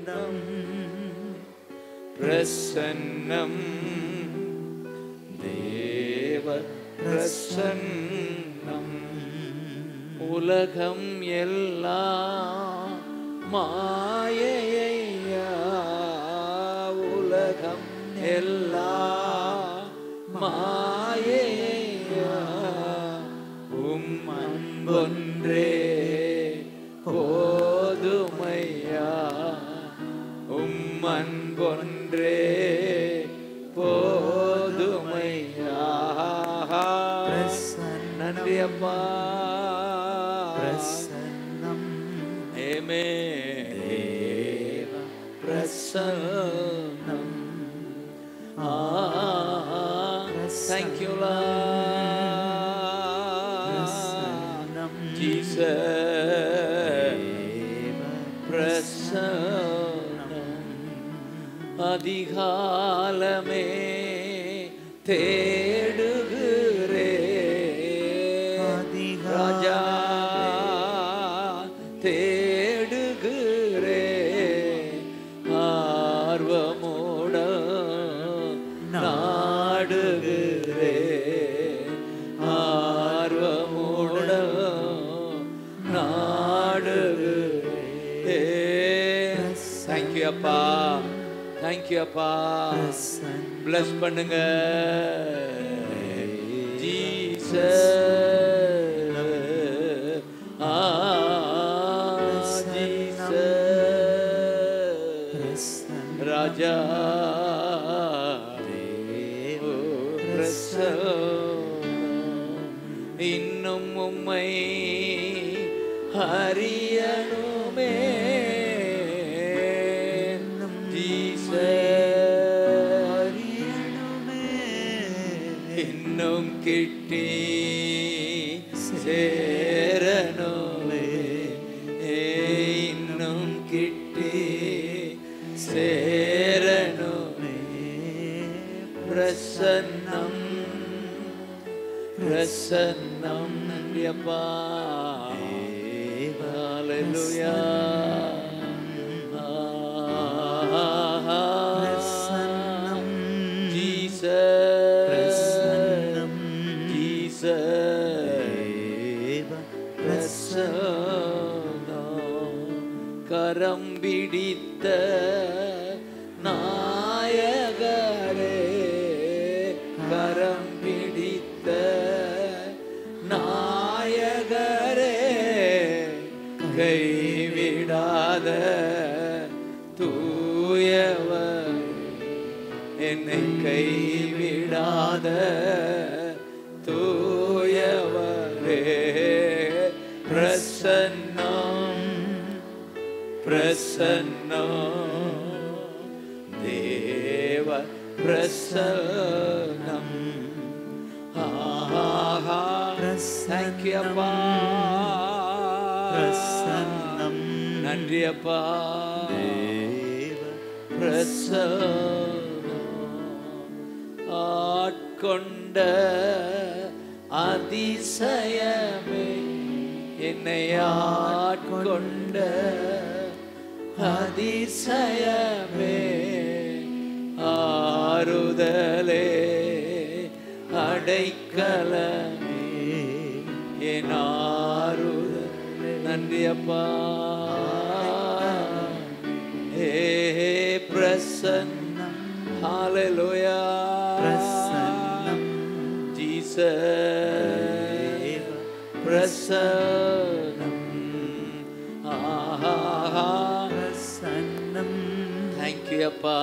பிரசன்னம் தேவ பிரசன்னம் உலகம் எல்லாம் மாயையா உலகம் எல்லாம் மாயையா உம் அன்பொன்றே போதுமையா உம் அன்பொன்றே போதுமையா நன்றி அப்பா ஏமே பிரசன்னம் தேங்க்யூ அதிகாலமே தேடுகிறே ராஜா தேடுகிறே ஆர்வமோட நாடுகிறே ஆர்வமோட நாடுகிறே தேங்க்யூ அப்பா தேங்க்யூ அப்பா பிளஸ் பண்ணுங்க ஜீசஸ் ஆ ஜீசஸ் ராஜா ஓ, பிரசன்னம். இன்னும் உம்மை அறியணுமே ஜீசஸ் இன்னும் கிட்டி சேரணுமே ஏ, இன்னும் கிட்டி சேரணுமே பிரசன்னம் பிரசன்னம் நன்றி அப்பா ஹalleluya ஜீசஸ் ஜீசஸ் கரம் பிடித்த நாயகரே கரம் பிடித்த நாயகரே கைவிடாத தூயவர் என்னை கைவிடாத தூயவரே பிரசன்னம் பிரசன்னம் தேவ பிரசன்னம் ஆஹா தேங்க்யூ அப்பா நன்றி அப்பா பிரசன்னம் ஆட்கொண்ட அதிசயமே என்னை ஆட்கொண்ட அதிசயமே ஆறுதலே அடைக்கலமே என் ஆறுதல் நன்றி அப்பா ஏ பிரசன்னம் ஹalleluya ஜீசஸ் பிரசன்னம் ஆஹா தேங்க்யூ அப்பா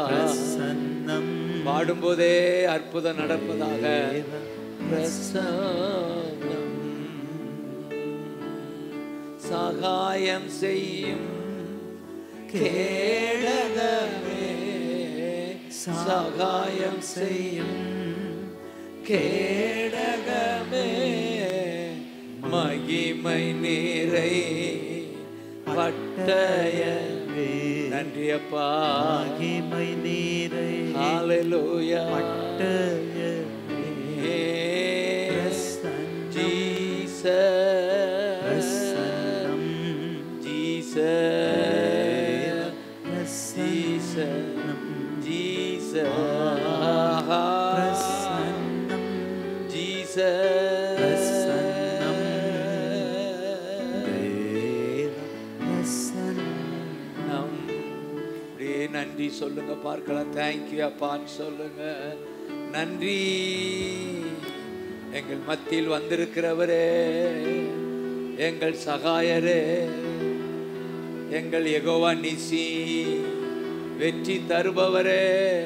பாடும்போதே அற்புதம் நடப்பதாக பிரசன்னம் சகாயம் செய்யும் கேடகமே சகாயம் செய்யும் கேடகமே மகிமை நீரை பட்டயமே நன்றி அப்பா மகிமை நீரை ஹalleluya பட்டய ஜீசஸ் பிரசன்னம் ஜீசஸ் நன்றி சொல்லுங்க பார்க்கலாம் தேங்க்யூ அப்பான்னு சொல்லுங்க நன்றி எங்கள் மத்தியில் வந்திருக்கிறவரே எங்கள் சகாயரே எங்கள் எகோவா நிசி வெற்றி தருபவரே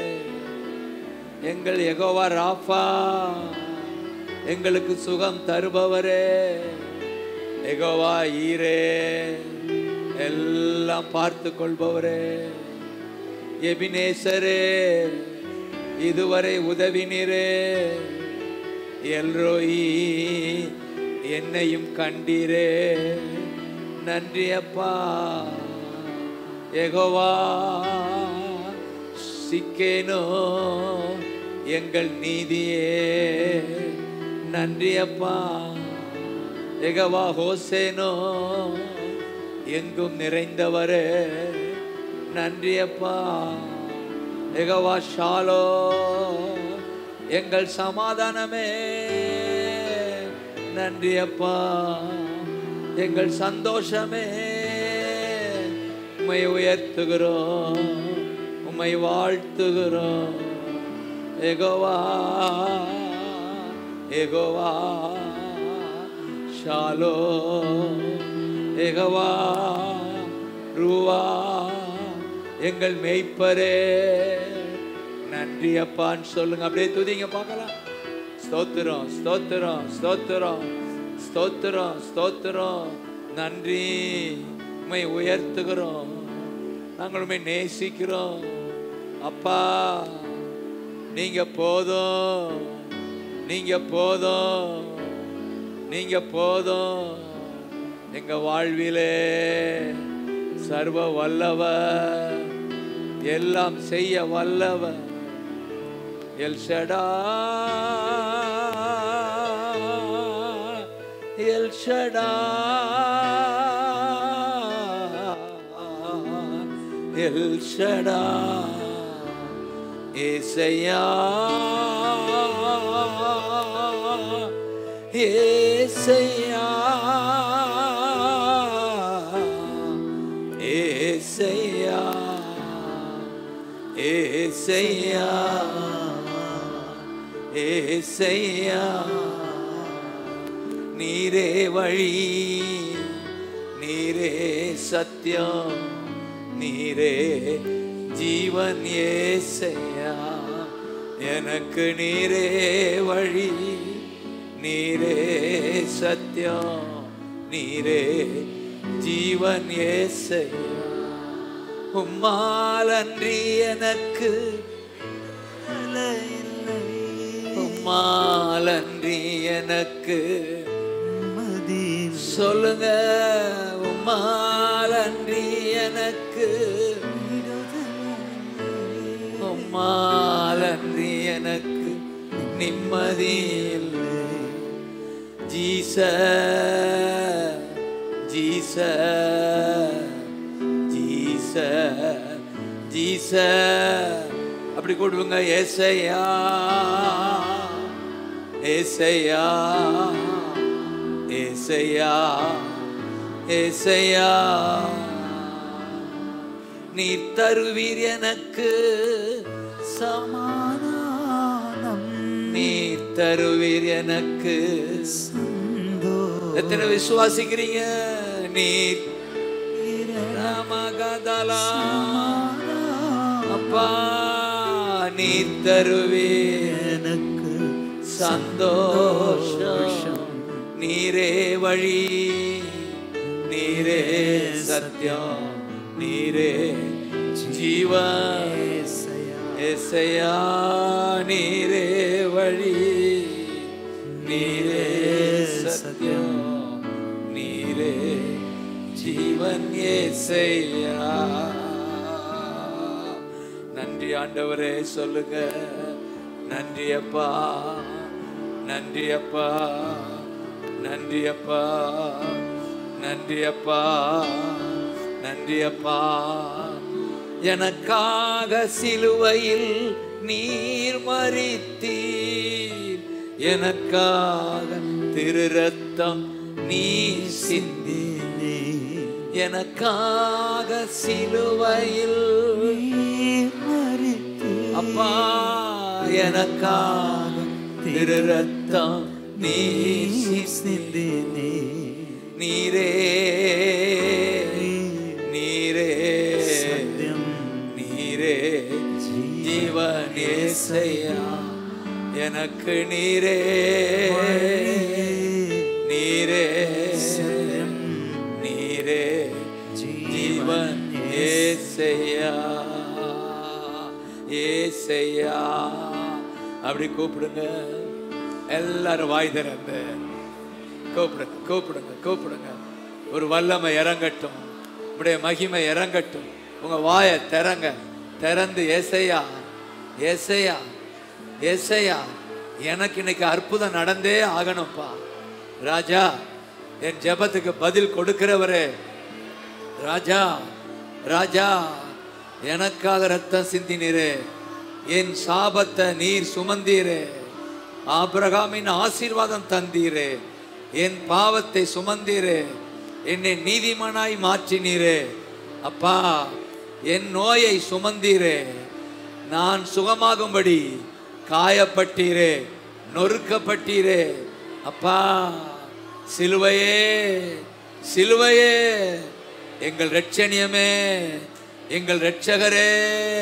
எங்கள் எகோவா ராஃபா எங்களுக்கு சுகம் தருபவரே எகோவா ஈரே எல்லாம் பார்த்து கொள்பவரே எபினேசரே இதுவரை உதவினரே எல்ரோயி என்னையும் கண்டீரே நன்றி அப்பா எகோவா சிக்கேனோ எங்கள் நீதியே நன்றி அப்பா எகவா ஹோசேனோ எங்கும் நிறைந்தவரே நன்றி அப்பா எகவா ஷாலோ எங்கள் சமாதானமே நன்றி அப்பா எங்கள் சந்தோஷமே உம்மை உயர்த்துகிறோம் உம்மை வாழ்த்துகிறோம் எகோவா எகோவா ஷாலோ எகவா ரூவா எங்கள் மேய்ப்பரே நன்றி அப்பான்னு சொல்லுங்க அப்படியே துதிங்க பார்க்கலாம் ஸ்தோத்திரம் ஸ்தோத்திரம் ஸ்தோத்திரம் ஸ்தோத்திரம் ஸ்தோத்திரம் நன்றி உம்மை உயர்த்துகிறோம் நாங்கள் உண்மை நேசிக்கிறோம் அப்பா நீங்க போதும் நீங்க போதும் நீங்க போதும் எங்க வாழ்விலே சர்வ வல்லவர் எல்லாம் செய்ய வல்லவர் எல் ஷடா எல் ஷடா எல் ஷடா ஏசையா ஏசையா ஏசையா ஏசையா ஏசையா நீரே வழி நீரே சத்தியம் நீரே ஜீவன் ஏசையா எனக்கு நீரே வழி நீரே சத்தியம் நீரே ஜீவன் ஏசையா உம்மாலன்றி எனக்கு உம்மாலன்றி எனக்கு சொல்லுங்க உம்மாலன்றி எனக்கு உம்மாலன்றி எனக்கு நிம்மதி இல்லை ஜீச ஜீச ஜீச ஜீச அப்படி கூடுவங்க ஏசையா ஏசையா ஏசையா ஏசையா நீ தருவீர் எனக்கு சமாதானம் நீ தருவீர் எனக்கு எத்தனை விசுவாசிக்கிறீங்க நீ ராமகதலா அப்பா நீ தருவீர் எனக்கு சந்தோஷம் நீரே வழி நீரே சத்தியம் நீரே ஜீவன் எசையா நீரே வழி நீரே சத்தியம் நீரே ஜீவன் ஏசையா நன்றி ஆண்டவரே சொல்லுங்க நன்றி அப்பா நன்றி அப்பா நன்றி அப்பா நன்றி அப்பா நன்றி அப்பா எனக்காக சிலுவையில் நீர் மறித்தீர் எனக்காக திரு ரத்தம் நீ சிந்தி எனக்காக சிலுவையில் நீர் மறித்து அப்பா எனக்காக திரு ரத்தம் நீர் சிந்தினே நீரே நீரே சத்தியம் நீரே ஜீவனேசையா எனக்கு நீரே நீரே சத்தியம் நீரே ஜீவன் ஏசையா ஏசையா அப்படி கூப்பிடுங்க எல்லாரும் வாய் திறந்து கூப்பிடுங்க கூப்பிடுங்க கூப்பிடுங்க ஒரு வல்லமை இறங்கட்டும் உடைய மகிமை இறங்கட்டும் உங்க வாயை திறங்க திறந்து ஏசையா ஏசையா ஏசையா எனக்கு இன்னைக்கு அற்புதம் நடந்தே ஆகணும்ப்பா ராஜா என் ஜெபத்துக்கு பதில் கொடுக்கிறவரே ராஜா ராஜா எனக்காக ரத்தம் சிந்தினீரே என் சாபத்தை நீர் சுமந்தீரே ஆபிரகாமின் ஆசீர்வாதம் தந்தீரே என் பாவத்தை சுமந்தீரே என்னை நீதிமானாய் மாற்றினீரே அப்பா என் நோயை சுமந்தீரே நான் சுகமாகும்படி காயப்பட்டீரே நொறுக்கப்பட்டீரே அப்பா சிலுவையே சிலுவையே எங்கள் ரட்சணியமே எங்கள் ரட்சகரே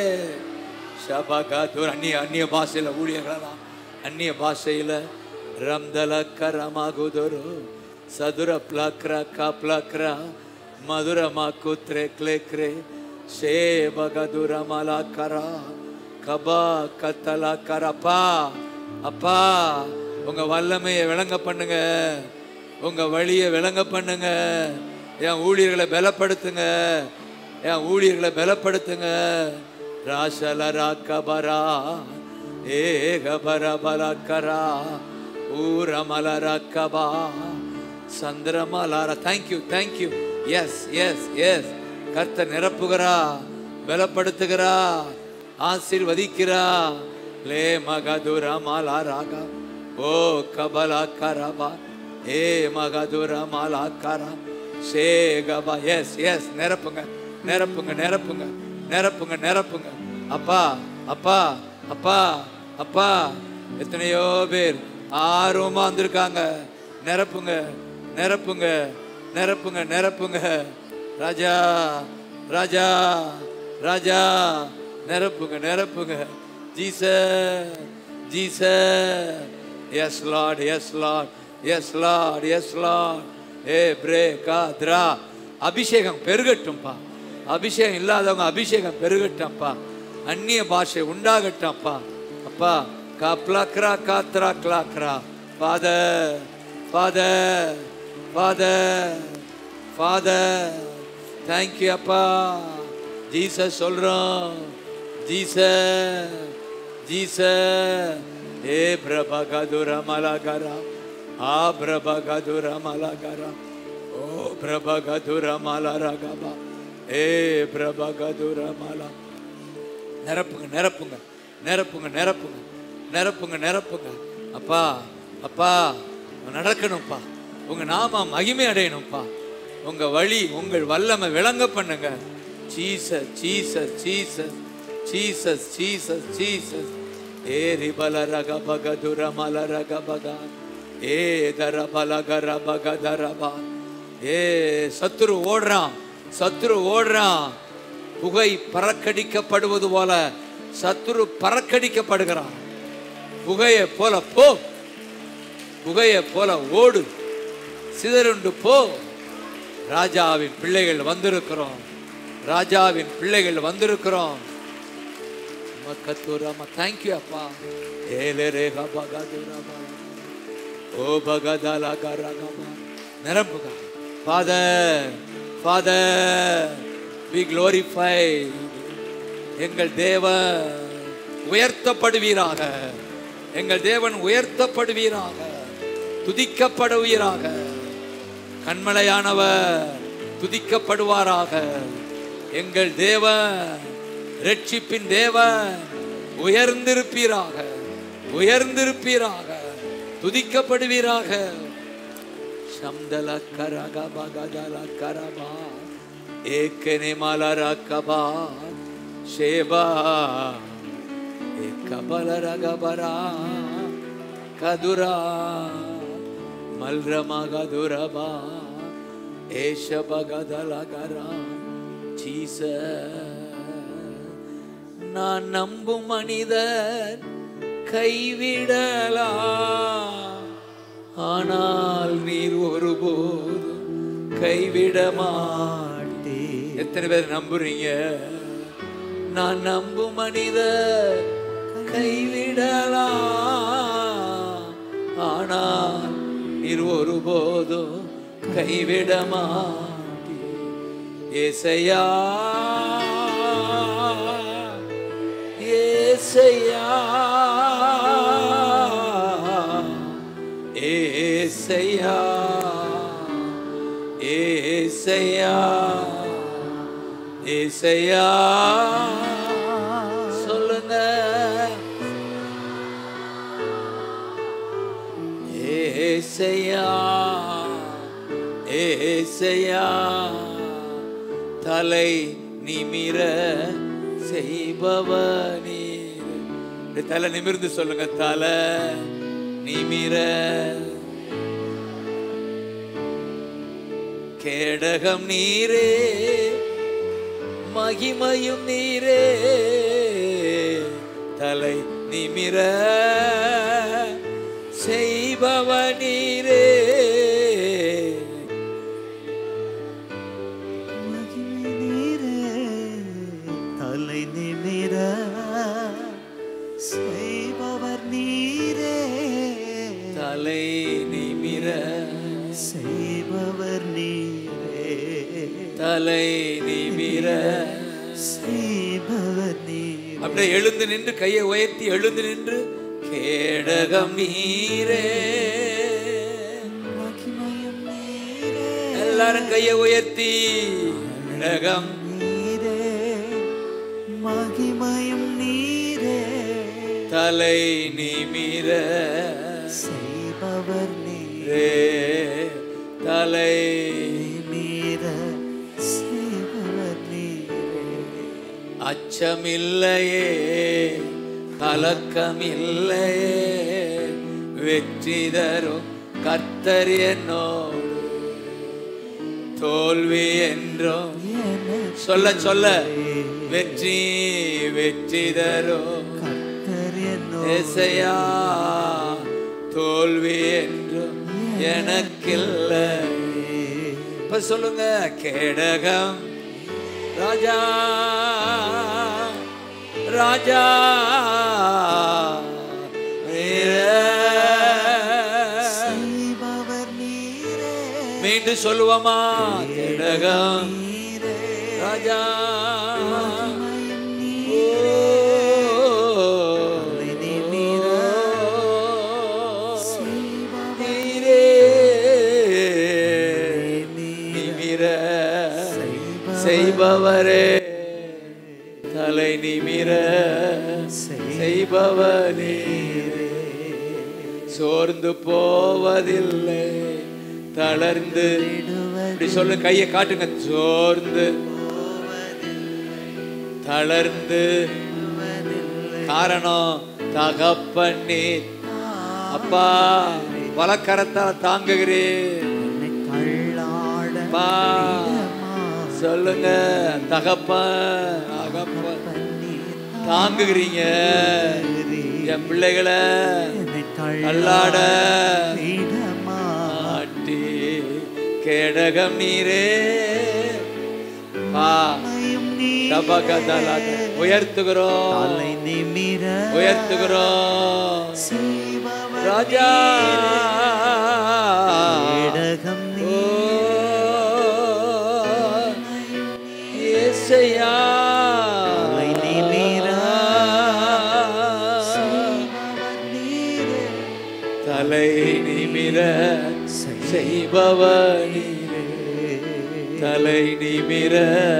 ஷபகதூர் அந்நிய அந்நிய பாஷையில் ஊழியர்களாம் அந்நிய பாஷையில் ரம்தல கரமாகுதொரு சதுர பிளாக்ர கப்ளாக்ர மதுரமா குத்ரே கிளேக்ரே ஷே பகதுர மலாக்கரா கபா கத்தலா கரப்பா அப்பா உங்க வல்லமையை விளங்க பண்ணுங்க உங்க வழியை விளங்க பண்ணுங்க என் ஊழியர்களை பலப்படுத்துங்க என் ஊழியர்களை பலப்படுத்துங்க ராசலரா கபரா ஏகபர பலக்கரா ஊரமலர கபா சந்திரமலார thank you thank you yes yes yes கர்த்தர் நிரப்புகிறா பலப்படுத்துகிறா ஆசீர்வதிக்கிறா லே மகதுர மலாராகா ஓ கபலா கரபா ஏ மகதுர மலா கரா சே கபா எஸ் எஸ் நிரப்புங்க நிரப்புங்க நிரப்புங்க நிரப்புங்க நிரப்புங்க அப்பா அப்பா அப்பா அப்பா எத்தனையோ பேர் ஆர்வமா வந்திருக்காங்க நிரப்புங்க நிரப்புங்க நிரப்புங்க நிரப்புங்க ராஜா ராஜா ராஜா நிரப்புங்க நிரப்புங்க Jesus Jesus yes lord yes lord yes lord yes lord ஏ பிரே காத்ரா அபிஷேகம் பெருகட்டும்பா அபிஷேகம் இல்லாதவங்க அபிஷேகம் பெருகட்டும்ப்பா அந்நிய பாஷை உண்டாகட்டும்ப்பா அப்பா காப்லாக்ரா காத்ரா கிளாக்ரா father father father father thank you அப்பா ஜீசஸ் சொல்றோம் ஜீசஸ் ஜீசஸ் ஏ பிரபகதுர மலகரா ஆ பிரபகதுர மலகரா ஓ பிரபகதுர மலரகபா ஏ பிரபகதுர மல நிரப்புங்க நிரப்புங்க நிரப்புங்க நிரப்புங்க நிரப்புங்க நிரப்புங்க அப்பா அப்பா நடக்கணும்ப்பா உங்க நாம மகிமை அடையணும்ப்பா உங்க வழி உங்கள் வல்லமை விளங்க பண்ணுங்க Jesus Jesus Jesus Jesus Jesus Jesus ஏ ரிபல ரக பக துர மல ரக பக ஏ தர பல கர பக தரபா ஏ சத்துரு ஓடுறான் சத்துரு ஓடுறான் புகை பறக்கடிக்கப்படுவது போல சத்துரு பறக்கடிக்கப்படுகிறான் புகையை போல போ புகையை போல ஓடு சிதறுண்டு போ ராஜாவின் பிள்ளைகள் வந்திருக்கிறோம் ராஜாவின் பிள்ளைகள் வந்திருக்கிறோம் மக்கத்தூராமா தேங்க்யூ அப்பா ஏலே ரேகா பகதுராமா ஓ பகதலா கரகமா நிரப்புக ஃபாதர் ஃபாதர் வி க்ளோரிஃபை எங்கள் தேவன் உயர்த்தப்படுவீராக எங்கள் தேவன் உயர்த்தப்படுவீராக துதிக்கப்படுவீராக கண்மலையானவர் துதிக்கப்படுவாராக எங்கள் தேவன் ரட்சிப்பின் தேவன் உயர்ந்திருப்பீராக உயர்ந்திருப்பீராக துதிக்கப்படுவீராக சம்தல கரக பகதல கரபா ஏக்கனே மலரக்கபா ஷேபா ஏக்கபலரகபரா கதுரா மல்ரமகதுரபா ஏஷபகதலகரா சீச நான் நம்பும் மனிதர் கைவிடலாம் ஆனால் நீர் ஒருபோதும் கைவிட மாட்டே எத்தனை பேர் நம்புறீங்க நான் நம்பும் மனிதர் கைவிடலாம் ஆனால் நீர் ஒருபோதும் கைவிட மாட்டே ஏசையா ஏசையா ஏசையா ஏசையா ஏசையா சொல்லுங்க ஏசையா ஏசையா தலை நிமிர செய்பவனீர் இப்படி தலை நிமிர்ந்து சொல்லுங்க தலை நிமிர கேடகம் நீரே மகிமையும் நீரே தலை நிமிர செய்பவ நீரே மகிமை நீரே தலை நிமிர செய்பவர் நீரே தலை நிமிர செய்பவர் நீரே தலை நிமிர செய்பவர் நீரே அப்படியே எழுந்து நின்று கையை உயர்த்தி எழுந்து நின்று கேடகம் நீரே மகிமையும் நீரே எல்லாரும் கையை உயர்த்தி கேடகம் நீரே மகிமையும் நீரே தலை நிமிர செய்பவர் நீரே ரே தலை நீர செய்பவர் நீரே அச்சமில்லையே கலக்கமில்லையே வெற்றி தரும் கர்த்தர் என்னோடு தோல்வி என்றும் எனக்கு சொல்ல சொல்ல வெற்றி வெற்றி தரும் கர்த்தர் என்னோடு ஏசையா தோல்வி என்றும் எனக்கில்லை இப்ப சொல்லுங்க கேடகம் ராஜா ராஜா வீர. செய்பவர் நீரே மீண்டும் சொல்லுவோமா கேடகம் நீரே ராஜா மகிமையும் ஓ. நீரே நீர செய்பவர் நீரே நீரே நிமிர செய்பவரே தலை நிமிர செய்பவனே சோர்ந்து போவதில்லை தளர்ந்து இப்படி சொல்லு கையை காட்டுங்க சோர்ந்து தளர்ந்து காரணம் தகப்பண்ணி அப்பா வலக்கரத்தால் தாங்குகிறேன் என்னை தள்ளாட அப்பா சொல்லுங்க தகப்பன் தகப்பன் பண்ணீர் தாங்குகிறீங்க என் பிள்ளைகளை என்னை தள்ளாட தள்ளாடமா ஆட்டி கேடகம் நீரே பா டபகதலக உயர்த்துகிறோம் தலை நிமிர உயர்த்துகிறோம் செய்பவர் ராஜா இடகம் ஓ ஏசையா தலை நிமிர நீரே தலை நிமிர செய்பவனீரே தலை நிமிர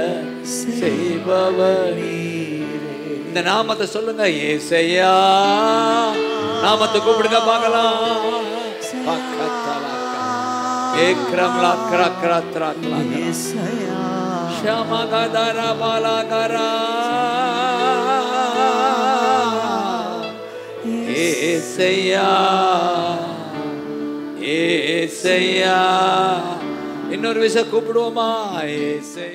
செய்பவனீரே இந்த நாமத்தை சொல்லுங்க ஏசையா நாமத்தை கூப்பிடுங்க பார்க்கலாம் பக்கத்தலக்க. ஏக்ரம் லாக்ரா க்ரா த்ரா க்லா. ஏசையா ஷமகதர பலகரா ஏசையா ஏசையா இன்னொரு விஷயம் கூப்பிடுவோமா ஏசை